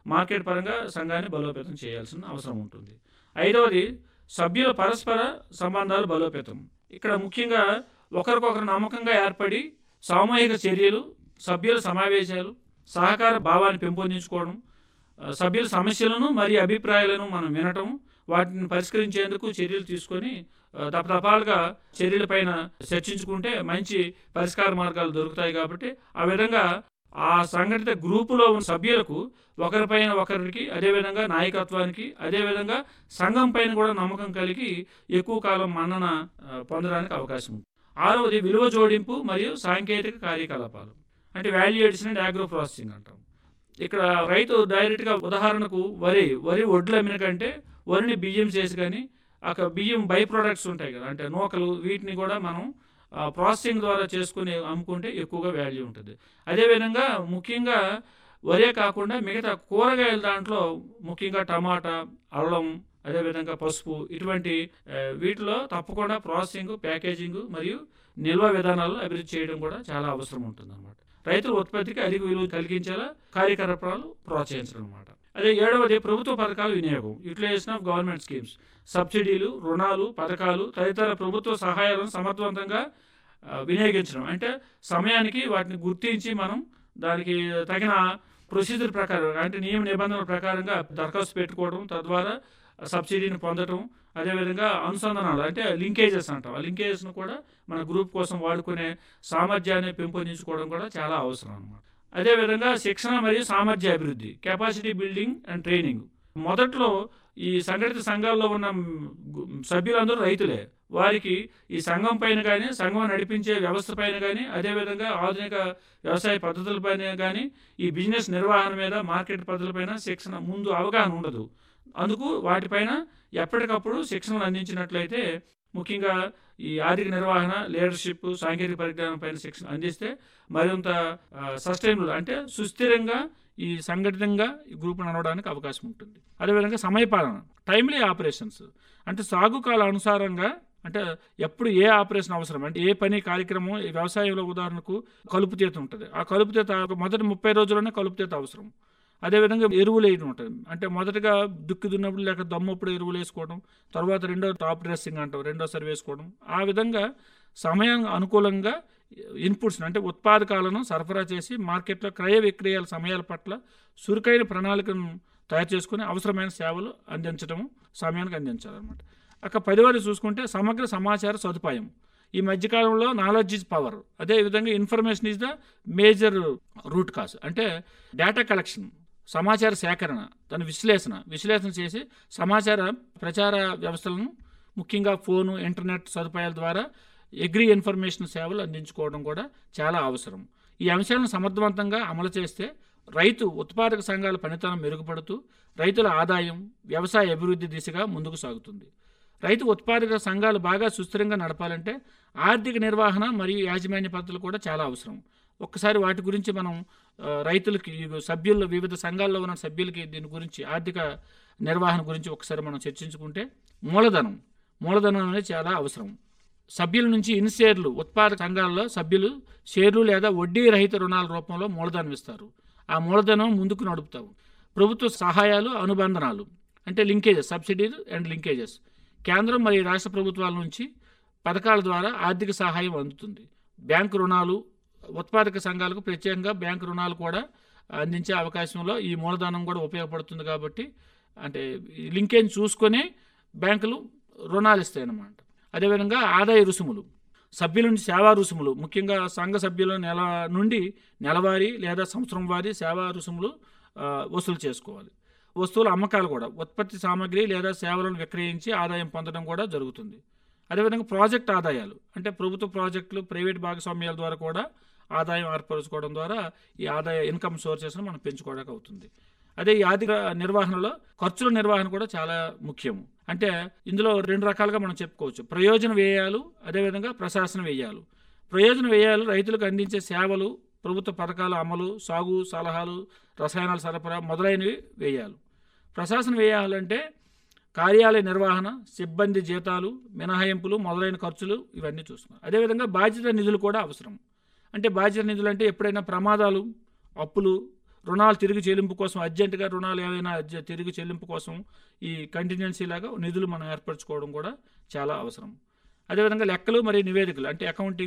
market పరంగా సంఘాన్ని బలోపేతం చేయాల్సిన అవసరం ఉంటుంది ఐదవది సభ్యుల పరస్పర సంబంధాలు బలోపేతం ఇక్కడ ముఖ్యంగా ఒకరికొకరు నమ్మకంగా ఏర్పడి సామూహిక చర్యలు సభ్యుల సమావేశాలు సహకార భావాన్ని పెంపొందించుకోవడం ఆ, సభ్యుల సమస్యలను మరియు అభిప్రాయాలను మనం వినటం వాటిని పరిష్కరించేందుకు చర్యలు తీసుకొని ఆ, దపదపాలుగా చర్యలపైన చర్చించుకుంటే మంచి పరిష్కార మార్గాలు దొరుకుతాయి కాబట్టి ఆ విధంగా ఆ సంఘటిత గ్రూపులో ఉన్న సభ్యులకు ఒకరిపైన ఒకరికి అదేవిధంగా నాయకత్వానికి అదేవిధంగా సంఘం పైన కూడా నమ్మకం కలిగి ఎక్కువ కాలం మన్నన ఆ, పొందడానికి అవకాశం ఉంది ఆరవది విలువ జోడింపు మరియు సాంకేతిక కార్యకలాపాలు అంటే value addition and agro processing అంటాం ఇక్కడ రైతు డైరెక్ట్గా ఉదాహరణకు వరి వరి వడ్లు అమ్మిన కంటే వరిని బియ్యం చేసి కానీ అక్కడ బియ్యం బై ప్రొడక్ట్స్ ఉంటాయి కదా అంటే నూకలు వీటిని కూడా మనం ఆ, ప్రాసెసింగ్ ద్వారా చేసుకుని అమ్ముకుంటే ఎక్కువగా వాల్యూ ఉంటుంది అదేవిధంగా ముఖ్యంగా వరే కాకుండా మిగతా కూరగాయల దాంట్లో ముఖ్యంగా టమాటా అల్లం అదేవిధంగా పసుపు ఇటువంటి ఆ, వీటిలో తప్పకుండా ప్రాసెసింగ్ ప్యాకేజింగ్ మరియు నిల్వ విధానాలు అభివృద్ధి చేయడం కూడా చాలా అవసరం ఉంటుంది అనమాట రైతుల ఉత్పత్తికి అధిక విలువ కలిగించేలా కార్యకలాపాలు ప్రోత్సహించడం అనమాట అదే ఏడవది ప్రభుత్వ పథకాల వినియోగం యూటిలైజేషన్ ఆఫ్ గవర్నమెంట్ స్కీమ్స్ సబ్సిడీలు రుణాలు పథకాలు తదితర ప్రభుత్వ సహాయాలను సమర్థవంతంగా ఆ, వినియోగించడం అంటే సమయానికి వాటిని గుర్తించి మనం దానికి తగిన ప్రొసీజర్ ప్రకారం అంటే నియమ నిబంధనల ప్రకారంగా దరఖాస్తు పెట్టుకోవడం తద్వారా సబ్సిడీని పొందడం అదేవిధంగా అనుసంధానాలు అంటే లింకేజెస్ అంటాం ఆ లింకేజెస్ను కూడా మన గ్రూప్ కోసం వాడుకునే సామర్థ్యాన్ని పెంపొందించుకోవడం కూడా చాలా అవసరం అన్నమాట అదేవిధంగా శిక్షణ మరియు సామర్థ్య అభివృద్ధి కెపాసిటీ బిల్డింగ్ అండ్ ట్రైనింగ్ మొదట్లో ఈ సంఘటిత సంఘాల్లో ఉన్న గు- సభ్యులందరూ రైతులే వారికి ఈ సంఘం పైన కానీ సంఘం నడిపించే వ్యవస్థ పైన కానీ అదేవిధంగా ఆధునిక వ్యవసాయ పద్ధతులపైన కానీ ఈ బిజినెస్ నిర్వహణ మీద మార్కెట్ పద్ధతులపైన శిక్షణ ముందు అవగాహన ఉండదు అందుకు వాటిపైన ఎప్పటికప్పుడు శిక్షణలు అందించినట్లయితే ముఖ్యంగా ఈ ఆర్థిక నిర్వహణ లీడర్షిప్ సాంకేతిక పరిజ్ఞానం పైన శిక్షణ అందిస్తే మరింత సస్టైనబుల్ అంటే సుస్థిరంగా ఈ సంఘటితంగా ఈ గ్రూప్ నడవడానికి అవకాశం ఉంటుంది అదేవిధంగా సమయపాలన టైమ్లీ ఆపరేషన్స్ అంటే సాగు కాల అనుసారంగా అంటే ఎప్పుడు ఏ ఆపరేషన్ అవసరం అంటే ఏ పని కార్యక్రమం ఈ వ్యవసాయంలో ఉదాహరణకు కలుపు తీత ఉంటుంది ఆ కలుపు తీత మొదటి ముప్పై రోజుల్లోనే కలుపు తీత అవసరం అదేవిధంగా ఎరువులు వేయడం ఉంటుంది అంటే మొదటగా దుక్కి దున్నప్పుడు లేక దమ్మప్పుడు ఎరువులు వేసుకోవడం తర్వాత రెండో టాప్ డ్రెస్సింగ్ అంటాం రెండోసారి వేసుకోవడం ఆ విధంగా సమయానికి అనుకూలంగా ఇన్పుట్స్ అంటే ఉత్పాదకాలను సరఫరా చేసి మార్కెట్లో క్రయ విక్రయాల సమయాల పట్ల చురుకైన ప్రణాళికను తయారు చేసుకుని అవసరమైన సేవలు అందించడం సమయానికి అందించాలన్నమాట అక్క పదివారు చూసుకుంటే సమగ్ర సమాచార సదుపాయం ఈ మధ్యకాలంలో నాలెడ్జ్ ఇస్ పవర్ అదేవిధంగా information is the major root cause అంటే డేటా కలెక్షన్ సమాచార సేకరణ దాని విశ్లేషణ విశ్లేషణ చేసి సమాచార ప్రచార వ్యవస్థలను ముఖ్యంగా ఫోను ఇంటర్నెట్ సదుపాయాల ద్వారా అగ్రి ఇన్ఫర్మేషన్ సేవలు అందించుకోవడం కూడా చాలా అవసరం ఈ అంశాలను సమర్థవంతంగా అమలు చేస్తే రైతు ఉత్పాదక సంఘాల పనితనం మెరుగుపడుతూ రైతుల ఆదాయం వ్యవసాయ అభివృద్ధి దిశగా ముందుకు సాగుతుంది రైతు ఉత్పాదక సంఘాలు బాగా సుస్థిరంగా నడపాలంటే ఆర్థిక నిర్వహణ మరియు యాజమాన్య పద్ధతులు కూడా చాలా అవసరం ఒక్కసారి వాటి గురించి మనం ఆ, రైతులకి ఈ సభ్యుల్లో వివిధ సంఘాల్లో ఉన్న సభ్యులకి దీని గురించి ఆర్థిక నిర్వహణ గురించి ఒకసారి మనం చర్చించుకుంటే మూలధనం మూలధనం అనేది చాలా అవసరం సభ్యుల నుంచి ఇన్ షేర్లు ఉత్పాదక సంఘాల్లో సభ్యులు షేర్లు లేదా వడ్డీ రహిత రుణాల రూపంలో మూలధనం ఇస్తారు ఆ మూలధనం ముందుకు నడుపుతాము ప్రభుత్వ సహాయాలు అనుబంధనాలు అంటే లింకేజెస్ సబ్సిడీలు అండ్ లింకేజెస్ కేంద్రం మరియు రాష్ట్ర ప్రభుత్వాల నుంచి పథకాల ద్వారా ఆర్థిక సహాయం అందుతుంది బ్యాంకు రుణాలు ఉత్పాదక సంఘాలకు ప్రత్యేకంగా బ్యాంకు రుణాలు కూడా అందించే అవకాశంలో ఈ మూలధనం కూడా ఉపయోగపడుతుంది కాబట్టి అంటే ఈ లింకేజ్ చూసుకొని బ్యాంకులు రుణాలు ఇస్తాయి అన్నమాట అదేవిధంగా ఆదాయ రుసుములు సభ్యుల నుంచి సేవా రుసుములు ముఖ్యంగా సంఘ సభ్యుల నెల నుండి నెలవారీ లేదా సంవత్సరం వారీ సేవా రుసుములు ఆ, వసూలు చేసుకోవాలి వస్తువుల అమ్మకాలు కూడా ఉత్పత్తి సామాగ్రి లేదా సేవలను విక్రయించి ఆదాయం పొందడం కూడా జరుగుతుంది అదేవిధంగా ప్రాజెక్ట్ ఆదాయాలు అంటే ప్రభుత్వ ప్రాజెక్టులు ప్రైవేట్ భాగస్వామ్యాల ద్వారా కూడా ఆదాయం ఏర్పరచుకోవడం ద్వారా ఈ ఆదాయ ఇన్కమ్ సోర్సెస్ను మనం పెంచుకోవడానికి అవుతుంది అదే ఈ ఆర్థిక నిర్వహణలో ఖర్చుల నిర్వహణ కూడా చాలా ముఖ్యం అంటే ఇందులో రెండు రకాలుగా మనం చెప్పుకోవచ్చు ప్రయోజన వ్యయాలు అదేవిధంగా ప్రశాసన వ్యయాలు ప్రయోజన వ్యయాలు రైతులకు అందించే సేవలు ప్రభుత్వ పథకాల అమలు సాగు సలహాలు రసాయనాల సరఫరా మొదలైనవి వ్యయాలు ప్రశాసన వ్యయాలు అంటే కార్యాలయ నిర్వహణ సిబ్బంది జీతాలు మినహాయింపులు మొదలైన ఖర్చులు ఇవన్నీ చూస్తున్నారు అదేవిధంగా బాధ్యత నిధులు కూడా అవసరం అంటే బాధ్యత నిధులు అంటే ఎప్పుడైనా ప్రమాదాలు అప్పులు రుణాలు తిరిగి చెల్లింపు కోసం అర్జెంటుగా రుణాలు ఏవైనా అర్జె తిరిగి చెల్లింపు కోసం ఈ కంటిన్యూన్సీ లాగా నిధులు మనం ఏర్పరచుకోవడం కూడా చాలా అవసరం అదేవిధంగా లెక్కలు మరియు నివేదికలు అంటే అకౌంటింగ్